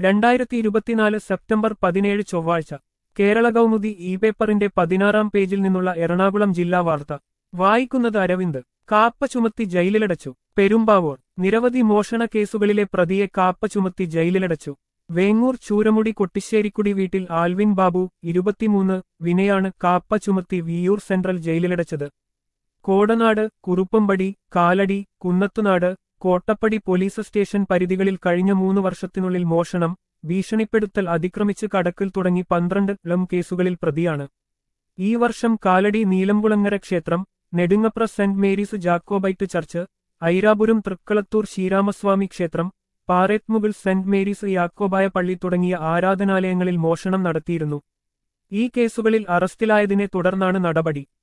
രണ്ടായിരത്തി ഇരുപത്തിനാല് സെപ്റ്റംബർ പതിനേഴ് ചൊവ്വാഴ്ച കേരള കൗമുദി ഇ പേപ്പറിന്റെ പതിനാറാം പേജിൽ നിന്നുള്ള എറണാകുളം ജില്ലാ വാർത്ത വായിക്കുന്നത് അരവിന്ദ് കാപ്പ ചുമത്തി ജയിലിലടച്ചു പെരുമ്പാവൂർ നിരവധി മോഷണ കേസുകളിലെ പ്രതിയെ കാപ്പ ചുമത്തി ജയിലിലടച്ചു വേങ്ങൂർ ചൂരമുടി കൊട്ടിശ്ശേരിക്കുടി വീട്ടിൽ ആൽവിൻ ബാബു ഇരുപത്തിമൂന്ന് വിനയാണ് കാപ്പ ചുമത്തി വിയൂർ സെൻട്രൽ ജയിലിലടച്ചത് കോടനാട് കുറുപ്പമ്പടി കാലടി കുന്നത്തുനാട് കോട്ടപ്പടി പോലീസ് സ്റ്റേഷൻ പരിധികളിൽ കഴിഞ്ഞ മൂന്ന് വർഷത്തിനുള്ളിൽ മോഷണം ഭീഷണിപ്പെടുത്തൽ അതിക്രമിച്ച് കടക്കൽ തുടങ്ങി പന്ത്രണ്ട് ളം കേസുകളിൽ പ്രതിയാണ് ഈ വർഷം കാലടി നീലംകുളങ്ങര ക്ഷേത്രം Nedungapra saint Mary's Jacobite church Airapuram Thrikkalathoor Sreeramaswamy ക്ഷേത്രം പാറേത്മുകൾ സെന്റ് മേരീസ് യാക്കോബായ പള്ളി തുടങ്ങിയ ആരാധനാലയങ്ങളിൽ മോഷണം നടത്തിയിരുന്നു ഈ കേസുകളിൽ അറസ്റ്റിലായതിനെ തുടർന്നാണ് നടപടി